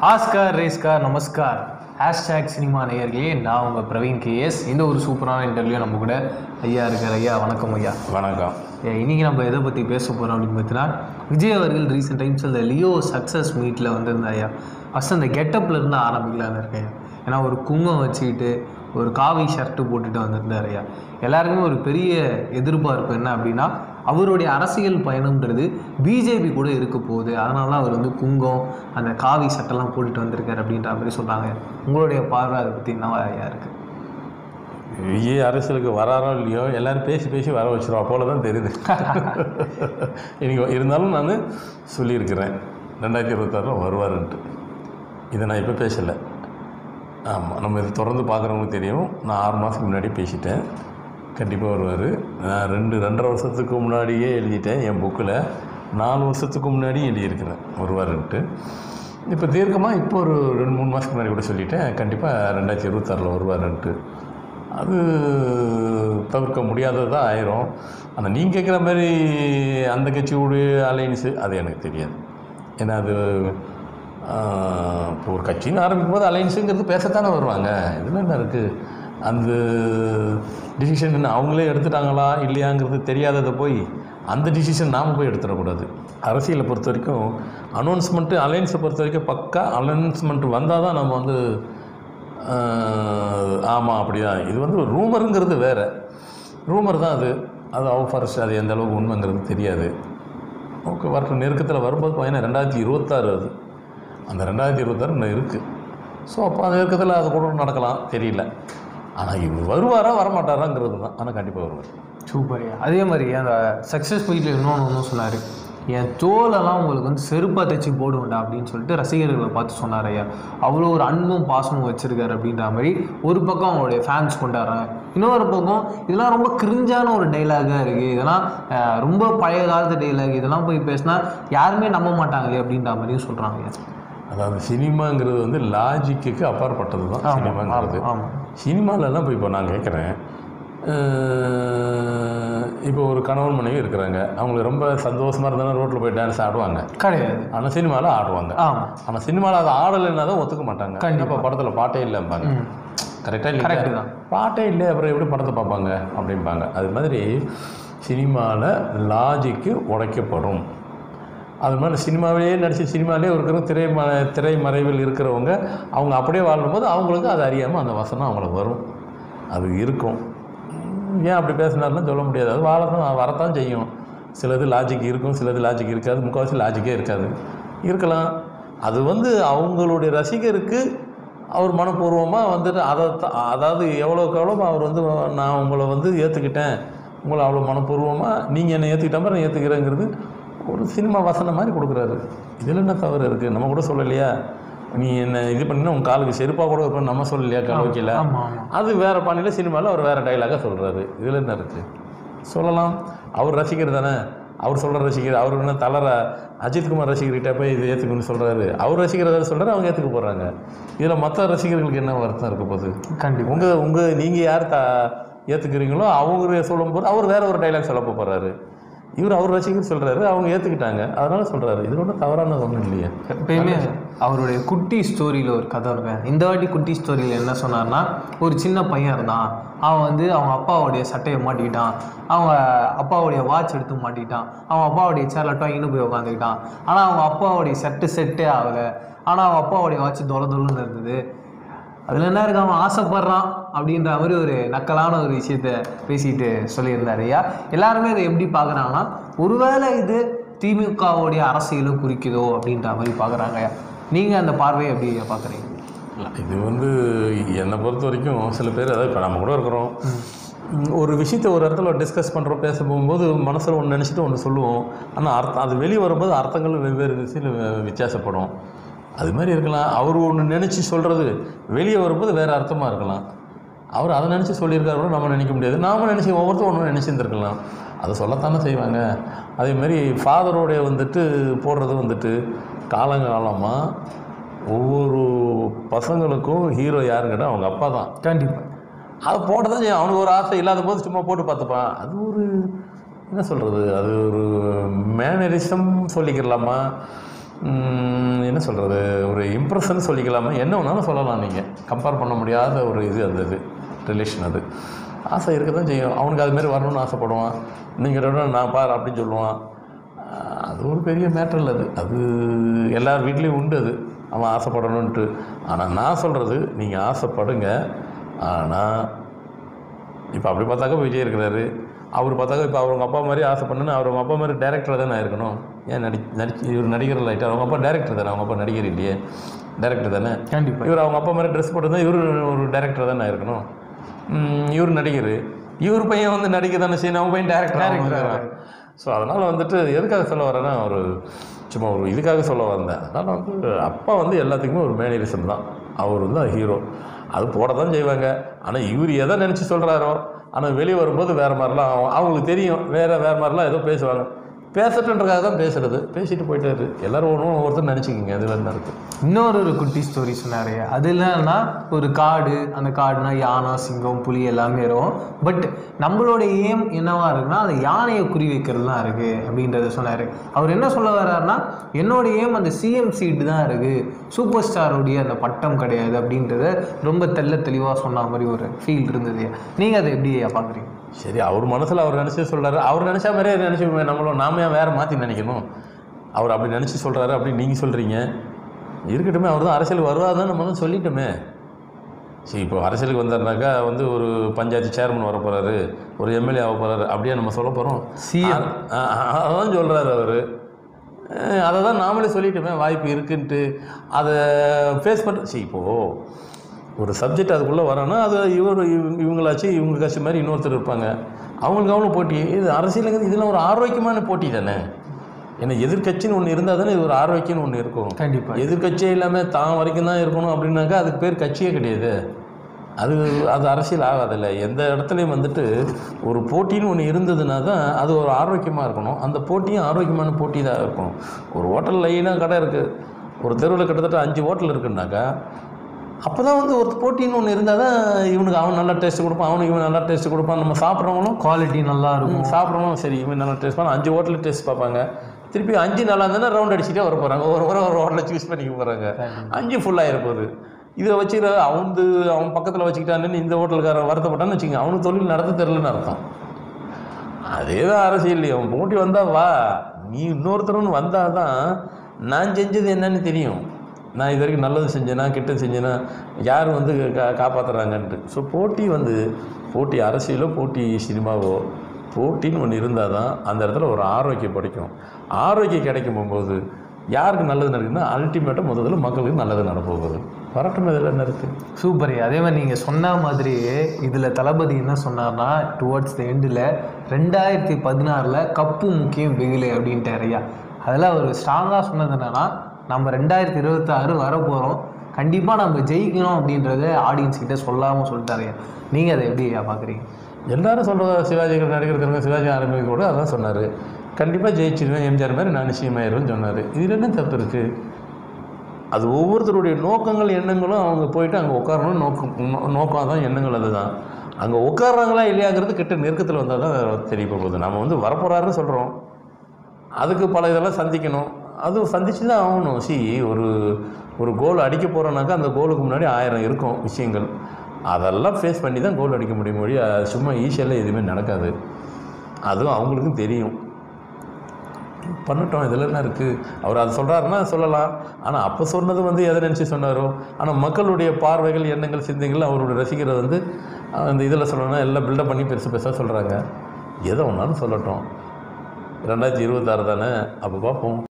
Oscar race car நமஸ்கார் hashtag cinema நேயர்களே நான் உங்கள் பிரவீன் கேஎஸ் இந்த ஒரு சூப்பரான இன்டர்வியூ நம்ம கூட ஐயா இருக்கார் ஐயா வணக்கம் ஐயா வணக்கம் ஏ, இன்னைக்கு நம்ம எதை பற்றி பேச போகிறோம் அப்படின்னு பார்த்தீங்கன்னா விஜய் அவர்கள் ரீசெண்ட் டைம்ஸ் அந்த லியோ சக்ஸஸ் மீட்டில் வந்திருந்தா ஐயா ஃபஸ்ட் அந்த கெட்டப்பில் இருந்து ஆரம்பிக்கலான்னு இருக்கேன் ஏன்னா ஒரு குங்கம் வச்சுக்கிட்டு ஒரு காவி ஷர்ட்டு போட்டுட்டு வந்திருந்தார் ஐயா எல்லாருக்குமே ஒரு பெரிய எதிர்பார்ப்பு என்ன அப்படின்னா அவருடைய அரசியல் பயணம்ன்றது பிஜேபி கூட இருக்க போகுது அதனால தான் அவர் வந்து குங்கம் அந்த காவி சட்டெல்லாம் போட்டுட்டு வந்திருக்காரு அப்படின்ற மாதிரி சொல்கிறாங்க உங்களுடைய பார்வை அதை பற்றி என்னவா ஐயா இருக்குது விஜய் அரசியலுக்கு வராரோ இல்லையோ எல்லாரும் பேசி பேசி வர வச்சிருவா போல தான் தெரியுது இன்னைக்கு இருந்தாலும் நான் சொல்லியிருக்கிறேன் ரெண்டாயிரத்தி இருபத்தாறில் வருவாருன்ட்டு இதை நான் இப்போ பேசலை ஆமாம் நம்ம இது தொடர்ந்து பார்க்குறவங்களுக்கு தெரியும் நான் ஆறு மாதத்துக்கு முன்னாடி பேசிட்டேன் கண்டிப்பாக வருவார் நான் ரெண்டு ரெண்டரை வருஷத்துக்கு முன்னாடியே எழுதிட்டேன் என் புக்கில் நாலு வருஷத்துக்கு முன்னாடி எழுதியிருக்கிறேன் வருவாருன்ட்டு இப்போ தீர்க்கமாக இப்போ ஒரு ரெண்டு மூணு மாதத்துக்கு முன்னாடி கூட சொல்லிட்டேன் கண்டிப்பாக ரெண்டாயிரத்தி இருபத்தாறில் வருவாருன்ட்டு அது தவிர்க்க முடியாததாக ஆயிரும் ஆனால் நீங்கள் கேட்குற மாதிரி அந்த கட்சியோட அலைன்ஸு அது எனக்கு தெரியாது ஏன்னா அது ஆஹ், இப்போ ஒரு கட்சின்னு ஆரம்பிக்கும் போது அலைன்ஸுங்கிறது பேசத்தானே வருவாங்க இதில் என்ன இருக்குது அந்த டிசிஷன் என்ன அவங்களே எடுத்துட்டாங்களா இல்லையாங்கிறது தெரியாததை போய் அந்த டிசிஷன் நாம் போய் எடுத்துடக்கூடாது அரசியலை பொறுத்த வரைக்கும் அனௌன்ஸ்மெண்ட்டு அலைன்ஸை பொறுத்த வரைக்கும் பக்கா அனௌன்ஸ்மெண்ட் வந்தால் தான் நம்ம வந்து ஆமாம் அப்படி தான் இது வந்து ரூமருங்கிறது வேறு ரூமர் தான் அது அது ஆஃபர்ஸ் அது எந்த அளவுக்கு உண்மைங்கிறது தெரியாது ஓகே வர நெருக்கத்தில் வரும்போது பார்த்தீங்கன்னா ரெண்டாயிரத்தி இருபத்தாறு அது அந்த ரெண்டாயிரத்தி இருபத்தாறு இன்னும் இருக்குது ஸோ அப்போ அந்த நெருக்கத்தில் அது கூட நடக்கலாம் தெரியல ஆனால் இவர் வருவாரா வரமாட்டாராங்கிறது தான் ஆனால் கண்டிப்பாக வருவார் சூப்பர்யா அதே மாதிரி அந்த சக்ஸஸ் மீட்டில் இன்னொன்று ஒன்றும் சொன்னார் என் தோலெல்லாம் உங்களுக்கு வந்து செருப்பாக தைச்சி போடுவேண்டா அப்படின்னு சொல்லிட்டு ரசிகர்களை பார்த்து சொன்னார் ஐயா அவ்வளோ ஒரு அன்பும் பாசமும் வச்சிருக்காரு அப்படின்ற மாதிரி ஒரு பக்கம் அவங்களுடைய ஃபேன்ஸ் கொண்டாடுறாங்க இன்னொரு பக்கம் இதெல்லாம் ரொம்ப கிரிஞ்சான ஒரு டைலாகாக இருக்குது இதெல்லாம் அஹ், ரொம்ப பழைய காலத்து டைலாக் இதெல்லாம் போய் பேசினா யாருமே நம்ப மாட்டாங்களே அப்படின்ற மாதிரியும் சொல்கிறாங்க ஐயா அதாவது சினிமாங்கிறது வந்து லாஜிக்குக்கு அப்பாற்பட்டது தான் சினிமாங்கிறது ஆமாம் சினிமாலெல்லாம் போய் இப்போ நான் கேட்குறேன் இப்போ ஒரு கணவன் மனைவி இருக்கிறாங்க அவங்களுக்கு ரொம்ப சந்தோஷமாக இருந்தாலும் ரோட்டில் போய் டான்ஸ் ஆடுவாங்க கிடையாது ஆனால் சினிமாவில் ஆடுவாங்க ஆமாம் ஆனால் சினிமாவில் அது ஆடலைன்னா தான் ஒத்துக்க மாட்டாங்க கண்டிப்பா. இப்போ படத்தில் பாட்டே இல்லைம்பாங்க ம் கரெக்டாக கரெக்டு இல்லை தான் பாட்டே இல்லை அப்புறம் எப்படி படத்தை பார்ப்பாங்க அப்படிம்பாங்க அது மாதிரி சினிமாவில் லாஜிக்கு உடைக்கப்படும் அது மாதிரி சினிமாவிலேயே நடித்து சினிமாவிலே இருக்கிற திரை ம திரைமறைவில் இருக்கிறவங்க அவங்க அப்படியே வாழும்போது அவங்களுக்கு அது அறியாமல் அந்த வசனம் அவங்களுக்கு வரும் அது இருக்கும் உம், ஏன் அப்படி பேசினாருன்னு சொல்ல முடியாது அது வாழத்தான் வரத்தான் செய்யும் சிலது லாஜிக் இருக்கும் சிலது லாஜிக் இருக்காது முக்கால்வாசி லாஜிக்கே இருக்காது இருக்கலாம் அது வந்து அவங்களுடைய ரசிகருக்கு அவர் மனப்பூர்வமாக வந்துட்டு அதை த- அதாவது எவ்வளோக்கு எவ்வளோ அவர் வந்து நான் உங்களை வந்து ஏற்றுக்கிட்டேன் உங்களை அவ்வளோ மனப்பூர்வமாக நீங்கள் என்னை ஏற்றுக்கிட்ட மாதிரி நான் ஏற்றுக்கிறேங்கிறது ஒரு சினிமா வசனம் மாதிரி கொடுக்குறாரு இதில் என்ன தவறு இருக்குது நம்ம கூட சொல்லலையா நீ என்ன இது பண்ணினா உன் காலுக்கு செருப்பாக கூட இருக்கணும் நம்ம சொல்லலையா கலவைக்கில் ஆமாம் ஆமாம் அது வேறு பாணியில் சினிமாவில் அவர் வேறு டைலாக சொல்கிறாரு இதில் என்ன இருக்குது சொல்லலாம் அவர் ரசிகர் தானே அவர் சொல்கிற ரசிகர் அவர் என்ன தலர அஜித்குமார் ரசிகர்கிட்ட போய் இது ஏற்றுக்கணும்னு சொல்கிறாரு அவர் ரசிகர் ஏதாவது சொல்கிறாரு அவங்க ஏற்றுக்க போகிறாங்க இதில் மற்ற ரசிகர்களுக்கு என்ன வருத்தம் இருக்க போகுது கண்டிப்பாக உங்கள் உங்கள் நீங்கள் யார் த ஏற்றுக்கிறீங்களோ அவங்க சொல்லும்போது அவர் வேற ஒரு டைலாக் சொல்ல போகிறாரு இவர் அவர் ரசிகர் சொல்கிறாரு அவங்க ஏற்றுக்கிட்டாங்க அதனால சொல்கிறாரு இது ஒன்றும் தவறானது ஒன்றும் இல்லையே எப்பயுமே அவருடைய குட்டி ஸ்டோரியில் ஒரு கதை இருக்கேன் இந்த வாட்டி குட்டி ஸ்டோரியில் என்ன சொன்னார்னா ஒரு சின்ன பையன் இருந்தான் அவன் வந்து அவங்க அப்பாவுடைய சட்டையை மாட்டிக்கிட்டான் அவங்க அப்பாவுடைய வாட்ச் எடுத்து மாட்டிக்கிட்டான் அவன் அப்பாவுடைய சேரில் டொயின்னு போய் உட்காந்துக்கிட்டான் ஆனால் அவங்க அப்பாவுடைய செட்டு செட்டே ஆகலை ஆனால் அவன் அப்பாவுடைய வாட்ச் தொலை தொலைன்னு இருந்தது அதில் என்ன இருக்கு அவன் ஆசைப்படுறான் அப்படின்ற மாதிரி ஒரு நக்கலான ஒரு விஷயத்த பேசிட்டு சொல்லியிருந்தாரு ஐயா எல்லாருமே இதை எப்படி பார்க்குறாங்கன்னா ஒருவேளை இது திமுகவுடைய அரசியலை குறிக்குதோ அப்படின்ற மாதிரி பார்க்குறாங்க ஐயா நீங்கள் அந்த பார்வையை எப்படி பார்க்குறீங்க இல்ல, இது வந்து என்னை பொறுத்த வரைக்கும் சில பேர் அதாவது இப்போ நம்ம கூட இருக்கிறோம் ம், ஒரு விஷயத்தை ஒரு இடத்துல டிஸ்கஸ் பண்ணுறோம் பேச போகும்போது மனசில் ஒன்று நினச்சிட்டு ஒன்று சொல்லுவோம் ஆனால் அர்த்தம் அது வெளியே வரும்போது அர்த்தங்கள் வெவ்வேறு திசையில் வி- வித்தியாசப்படும் அது மாதிரி இருக்கலாம் அவர் ஒன்று நினச்சி சொல்கிறது வெளியே வரும்போது வேறு அர்த்தமாக இருக்கலாம் அவர் அதை நினச்சி சொல்லியிருக்காரு கூட நம்ம நினைக்க முடியாது நாம நினச்சி ஒவ்வொருத்தரும் ஒன்று நினச்சிருந்துருக்கலாம் அதை சொல்லத்தானே செய்வாங்க அதே மாதிரி ஃபாதரோடைய வந்துட்டு போடுறது வந்துட்டு காலங்காலமாக ஒவ்வொரு பசங்களுக்கும் ஹீரோ யாருன்னு கேட்டால் அவங்க அப்பா தான் கண்டிப்பாக அதை போட தான் செய்யும் அவனுக்கு ஒரு ஆசை இல்லாத போது சும்மா போட்டு பார்த்துப்பான் அது ஒரு என்ன சொல்கிறது அது ஒரு மேனரிசம் சொல்லிக்கிறலாமா ம், என்ன சொல்கிறது ஒரு இம்ப்ரெஷன் சொல்லிக்கலாமா என்ன வேணாலும் சொல்லலாம் நீங்கள் கம்பேர் பண்ண முடியாத ஒரு இது அந்த இது ரிலேஷன் அது ஆசை இருக்க தான் செய்யும் அவனுக்கு அதுமாரி வரணும்னு ஆசைப்படுவான் நீங்கள் நான் பாரு அப்படின்னு சொல்லுவான் ஆஹ், அது ஒரு பெரிய மேட்டர் இல்லை அது அது எல்லார் வீட்லேயும் உண்டு அது அவன் ஆசைப்படணுன்ட்டு ஆனால் நான் சொல்கிறது நீங்கள் ஆசைப்படுங்க ஆனால் இப்போ அப்படி பார்த்தாக்கா விஜய் இருக்கிறாரு அவர் பார்த்தாக்கா இப்போ அவங்க அப்பா மாதிரி ஆசை பண்ணுன்னு அவர் அவங்க அப்பா மாதிரி டேரக்டர் தானே இருக்கணும் ஏன் நடி நடிச்சு இவர் நடிகர் ஆகிட்டார் அவங்க அப்பா டேரக்டர் தானே அவங்க அப்பா நடிகர் இல்லையே டேரக்டர் தானே கண்டிப்பாக இவர் அவங்க அப்பா மாதிரி ட்ரெஸ் போட்டு இவர் ஒரு டேரக்டர் தானே இருக்கணும் ம், இவர் நடிகர் இவர் பையன் வந்து நடிக்க தானே செய்யணும் அவங்க பையன் Director டேரக்டர் ஸோ அதனால் வந்துட்டு எதுக்காக சொல்ல வரேன்னா ஒரு சும்மா ஒரு இதுக்காக சொல்ல வந்தேன் அதனால் வந்து அப்பா வந்து எல்லாத்துக்குமே ஒரு மேனரிசம் தான் அவர் வந்து ஹீரோ அது போட தான் செய்வாங்க ஆனால் இவர் எதை நினச்சி சொல்கிறாரோ ஆனால் வெளியே வரும்போது வேறு மாதிரிலாம் அவங்க- அவங்களுக்கு தெரியும் வேறு வேறு மாதிரிலாம் ஏதோ பேசுவாங்க பேசட்டுன்றக்காக தான் பேசுறது பேசிட்டு போயிட்டாரு எல்லாரும் ஒன்றும் ஒவ்வொருத்தர் நினச்சிக்கிங்க அது என்ன இருக்குது இன்னொரு ஒரு குட்டி ஸ்டோரி சொன்னாரு அது என்னன்னா ஒரு காடு அந்த காடுனா யானை சிங்கம் புலி எல்லாமே இருக்கும் பட் நம்மளோட ஏம் என்னவா இருக்குன்னா அந்த யானையை குறி வைக்கிறது தான் இருக்கு அப்படின்றத சொன்னாரு அவர் என்ன சொல்ல வர்றாருன்னா என்னோட ஏம் அந்த சிஎம் சீட்டு தான் இருக்கு சூப்பர் ஸ்டாரோடைய அந்த பட்டம் கிடையாது அப்படின்றத ரொம்ப தெள்ள தெளிவாக சொன்ன மாதிரி ஒரு ஃபீல் இருந்தது நீங்கள் அதை எப்படி பார்க்குறீங்க சரி அவர் மனசில் அவர் நினச்சி சொல்கிறாரு அவர் நினச்சா மாதிரியே நினச்சி நம்மளும் நாம ஏன் வேறு மாற்றி நினைக்கணும் அவர் அப்படி நினச்சி சொல்கிறாரு அப்படின்னு நீங்கள் சொல்கிறீங்க இருக்கட்டுமே அவர் தான் அரசியலுக்கு வருவாருன்னு நம்ம தான் சொல்லிட்டோமே சரி இப்போ அரசியலுக்கு வந்தாருனாக்கா வந்து ஒரு பஞ்சாயத்து சேர்மன் வர போகிறாரு ஒரு எம்எல்ஏ ஆக போகிறாரு அப்படியே நம்ம சொல்ல போகிறோம் சிஎம் அதான் சொல்கிறாரு அவர் அதை தான் நாமளே சொல்லிட்டோமே வாய்ப்பு இருக்குன்ட்டு அதை ஃபேஸ் பண்ண சரி இப்போது ஒரு சப்ஜெக்ட் அதுக்குள்ளே வரோன்னா அது இவர் இவங்க- இவங்களாச்சு இவங்க கட்சி மாதிரி இன்னொருத்தர் இருப்பாங்க அவங்களுக்கு அவங்களும் போட்டி இது அரசியலுங்கிறது இதெல்லாம் ஒரு ஆரோக்கியமான போட்டி தானே ஏன்னா எதிர்க்கட்சின்னு ஒன்று இருந்தால் தானே இது ஒரு ஆரோக்கியம்னு ஒன்று இருக்கும் கண்டிப்பாக எதிர்க்கட்சியே இல்லாமல் தான் வரைக்கும் தான் இருக்கணும் அப்படின்னாக்கா அதுக்கு பேர் கட்சியே கிடையாது அது அது அரசியல் ஆகாதில்ல எந்த இடத்துலையும் வந்துட்டு ஒரு போட்டின்னு ஒன்று இருந்ததுன்னா தான் அது ஒரு ஆரோக்கியமாக இருக்கணும் அந்த போட்டியும் ஆரோக்கியமான போட்டி தான் இருக்கணும் ஒரு ஹோட்டல் லைனாக கடை இருக்குது ஒரு தெருவில் கிட்டத்தட்ட அஞ்சு ஹோட்டல் இருக்குன்னாக்கா அப்போ தான் வந்து ஒரு போட்டின்னு ஒன்று இருந்தால் தான் இவனுக்கு அவன் நல்லா டேஸ்ட் கொடுப்பான் அவனுக்கு இவன் நல்லா டேஸ்ட் கொடுப்பான் நம்ம சாப்பிட்றவங்களும் குவாலிட்டி நல்லா இருக்கும் சாப்பிட்றவங்களும் சரி இவன் நல்லா டேஸ்ட் பண்ண அஞ்சு ஹோட்டலில் டேஸ்ட் பார்ப்பாங்க திருப்பி அஞ்சு நல்லா இருந்ததுன்னா ரவுண்ட் அடிச்சுட்டே வர போகிறாங்க ஒரு ஒரு ஒரு ஹோட்டலில் சூஸ் பண்ணிக்க போகிறாங்க அஞ்சு ஃபுல்லாக இருப்போது இதை வச்சு அவன் அவன் பக்கத்தில் வச்சுக்கிட்டான்னு இந்த ஹோட்டலுக்காரன் வருத்தப்பட்டான்னு வச்சுக்கோங்க அவனுக்கு தொழில் நடத்த தெரிலன்னு அர்த்தம் அதே தான் அரசியல் அவன் போட்டி வந்தா வா நீ இன்னொருத்தரன்னு வந்தால் தான் நான் செஞ்சது என்னன்னு தெரியும் நான் இது வரைக்கும் நல்லது செஞ்சேனா கெட்டது செஞ்சேனா யார் வந்து கா காப்பாற்றுறாங்கன்ட்டு ஸோ போட்டி வந்து போட்டி அரசியலோ போட்டி சினிமாவோ போட்டின்னு ஒன்று இருந்தால் தான் அந்த இடத்துல ஒரு ஆரோக்கியம் கிடைக்கும் ஆரோக்கியம் கிடைக்கும் போகும்போது யாருக்கு நல்லது நடக்குதுன்னா அல்டிமேட்டாக முதல்ல மக்களுக்கு நல்லது நடப்போகுது வரட்டும் இதில் என்ன இருக்குது சூப்பர் அதே மாதிரி நீங்கள் சொன்ன மாதிரியே இதில் தளபதி என்ன சொன்னார்னா டுவர்ட்ஸ் த எண்டில் ரெண்டாயிரத்தி பதினாறில் கப்பு முக்கியம் வெயிலே அப்படின்ட்டாருயா அதில் அவர் ஸ்ட்ராங்காக சொன்னது என்னன்னா நம்ம ரெண்டாயிரத்தி இருபத்தாறு வரப்போகிறோம் கண்டிப்பாக நம்ம ஜெயிக்கணும் அப்படின்றத ஆடியன்ஸ் கிட்ட சொல்லாமல் சொல்லிட்டாருயா நீங்கள் அதை எப்படி பார்க்குறீங்க எல்லாரும் சொல்கிற சிவாஜி நடிகர் சிவாஜி ஆரம்பிக்க கூட அதான் சொன்னார் கண்டிப்பாக ஜெயிச்சிருவேன் எம்ஜிஆர் மாதிரி நான் நிச்சயமாயிருவேன்னு சொன்னார் இதில் என்ன தப்பு இருக்குது அது ஒவ்வொருத்தருடைய நோக்கங்கள் எண்ணங்களும் அவங்க போயிட்டு அங்கே உட்காரணும் நோக்கம் நோ- நோக்கம் தான் எண்ணங்கள் அதுதான் அங்கே உட்கார்றாங்களா இல்லையாங்கிறது கிட்ட நெருக்கத்தில் வந்தால் தான் தெரிய போகுது நம்ம வந்து வரப்போகிறாருன்னு சொல்கிறோம் அதுக்கு பல இதெல்லாம் சந்திக்கணும் அதுவும் சந்திச்சு தான் ஆகணும் சி ஒரு ஒரு கோல் அடிக்க போகிறோன்னாக்கா அந்த கோலுக்கு முன்னாடி ஆயிரம் இருக்கும் விஷயங்கள் அதெல்லாம் ஃபேஸ் பண்ணி தான் கோல் அடிக்க முடியும் மொழி அது சும்மா ஈஸியெல்லாம் எதுவுமே நடக்காது அதுவும் அவங்களுக்கும் தெரியும் பண்ணட்டும் இதில் என்ன இருக்குது அவர் அது சொல்கிறாருன்னா சொல்லலாம் ஆனால் அப்போ சொன்னது வந்து எதை நினச்சி சொன்னாரோ ஆனால் மக்களுடைய பார்வைகள் எண்ணங்கள் சிந்தைகள் அவருடைய ரசிகரை வந்து அந்த இதில் சொல்லணும்னா எல்லாம் பில்டப் பண்ணி பெருசு பெருசாக சொல்கிறாங்க எதை ஒன்றாலும் சொல்லட்டும் ரெண்டாயிரத்தி இருபத்தாறு தானே அப்போ பார்ப்போம்